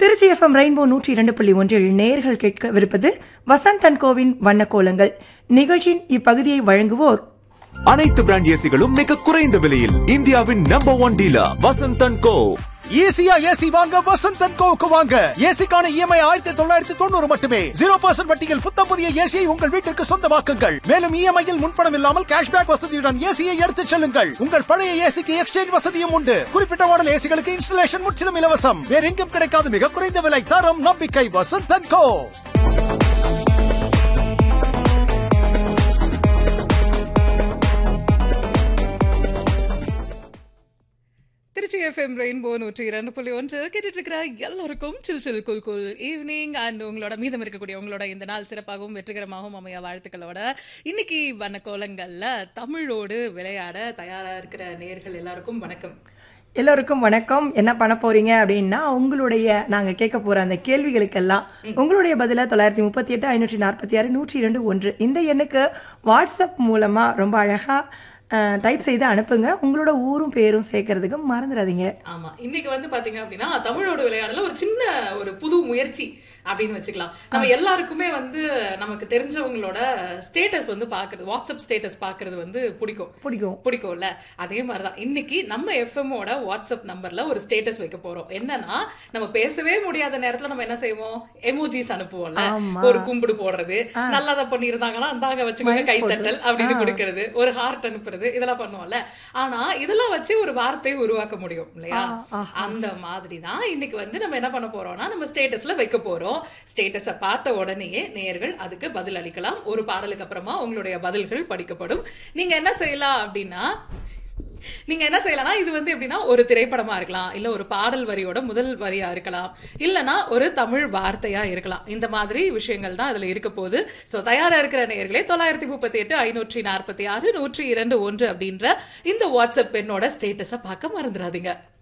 Trichy FM rainbow நூற்றி இரண்டு புள்ளி ஒன்றில் நேர்கள் கேட்கவிருப்பது வசந்தன் கோவின் வண்ணக்கோலங்கள் நிகழ்ச்சியின் இப்பகுதியை வழங்குவோர் அனைத்து பிராண்ட் ஏசிகளும் மிக குறைந்த விலையில் இந்தியாவின் number one dealer Vasanthan co ஈஸியா ஏசி வாங்க வசந்தன் கோவுக்கு வாங்க ஏசிக்கான இஎம்ஐ ஆயிரத்தி தொள்ளாயிரத்தி தொண்ணூறு மட்டுமே ஜீரோ பர்சன்ட் வட்டியில் புத்தம் புதிய ஏசியை உங்கள் வீட்டிற்கு சொந்தமாக்குங்கள் மேலும் இஎம்ஐயில் முன்பணம் இல்லாமல் கேஷ்பேக் வசதியுடன் ஏசியை எடுத்துச் செல்லுங்கள் உங்கள் பழைய ஏசிக்கு எக்ஸ்சேஞ்ச் வசதியும் உண்டு குறிப்பிட்ட மாடல் ஏசிகளுக்கு இன்ஸ்டலேஷன் முற்றிலும் இலவசம் வேற எங்கும் கிடைக்காத மிக குறைந்த விலை தரம் நம்பிக்கை Vasanthan co Tiruchi FM rainbow நூற்றி இரண்டு புள்ளி ஒன்று கேட்டுட்டு இருக்கிற எல்லாருக்கும் சில் சில் குல் குல் ஈவினிங் அண்ட் உங்களோட மீதம் இருக்கக்கூடிய உங்களோட இந்த நாள் சிறப்பாகவும் வெற்றிகரமாகவும் அமைய வாழ்த்துக்களோட இன்னைக்கு வண்ண கோலங்கள்ல தமிழோடு விளையாட தயாரா இருக்கிற நேர்கள் எல்லாருக்கும் வணக்கம் எல்லோருக்கும் வணக்கம் என்ன பண்ண போறீங்க அப்படின்னா உங்களுடைய நாங்க கேட்க போற அந்த கேள்விகளுக்கெல்லாம் உங்களுடைய பதில தொள்ளாயிரத்தி முப்பத்தி எட்டு ஐநூற்றி நாற்பத்தி ஆறு நூற்றி இரண்டு ஒன்று இந்த எண்ணுக்கு வாட்ஸ்அப் மூலமா ரொம்ப அழகா டைப் செய்து அனுப்புங்க உங்களோட ஊரும் பேரும் சேர்க்கறதுக்கு மறந்துடாதீங்க ஆமா இன்னைக்கு வந்து பாத்தீங்க அப்படின்னா தமிழோடு விளையாடல ஒரு சின்ன ஒரு புது முயற்சி அப்படின்னு வச்சுக்கலாம் நம்ம எல்லாருக்குமே வந்து நமக்கு தெரிஞ்சவங்களோட ஸ்டேட்டஸ் வந்து பாக்குறது வாட்ஸ்அப் ஸ்டேட்டஸ் பாக்குறது வந்து பிடிக்கும் பிடிக்கும் பிடிக்கும்ல அதே மாதிரிதான் இன்னைக்கு நம்ம எஃப்எம்மோட வாட்ஸ்அப் நம்பர்ல ஒரு ஸ்டேட்டஸ் வைக்க போறோம் என்னன்னா நம்ம பேசவே முடியாத நேரத்துல நம்ம என்ன செய்வோம் எமோஜிஸ் அனுப்புவோம்ல ஆமா. ஒரு கும்பிடு போடுறது நல்லதா பண்ணியிருந்தாங்கன்னா அந்தாங்க வச்சுக்கோங்க Smile கைத்தட்டல் போடுறது. அப்படின்னு ஆ. கொடுக்கறது ஒரு ஹார்ட் அனுப்புறது இதெல்லாம் பண்ணுவோம்ல ஆனா இதெல்லாம் வச்சு ஒரு வார்த்தை உருவாக்க முடியும் இல்லையா ஆ, ஆஹா. அந்த மாதிரி தான் இன்னைக்கு வந்து நம்ம என்ன பண்ண போறோம்னா நம்ம ஸ்டேட்டஸ்ல வைக்க போறோம் ஸ்டேட்டஸை பார்த்த உடனேயே நேர்கள் அதுக்கு பதில் அளிக்கலாம் ஒரு பாடலுக்கு அப்புறமா உங்களுடைய பதில்கள் படிக்கப்படும் நீங்க என்ன செய்யலாம் அப்படின்னா நீங்க என்ன செய்யலாம்னா இது வந்து எப்படின்னா ஒரு திரைப்படமா இருக்கலாம் இல்ல ஒரு பாடல் வரியோட முதல் வரியா இருக்கலாம் இல்லனா ஒரு தமிழ் வார்த்தையா இருக்கலாம் இந்த மாதிரி விஷயங்கள் தான் அதுல இருக்க போகுது சோ தயாரா இருக்கிற நேயர்களே தொள்ளாயிரத்தி முப்பத்தி எட்டு ஐநூற்றி நாற்பத்தி ஆறு நூற்றி இரண்டு ஒன்று அப்படின்ற இந்த வாட்ஸ்அப் பெண்ணோட ஸ்டேட்டஸை பார்க்க மறந்துடாதீங்க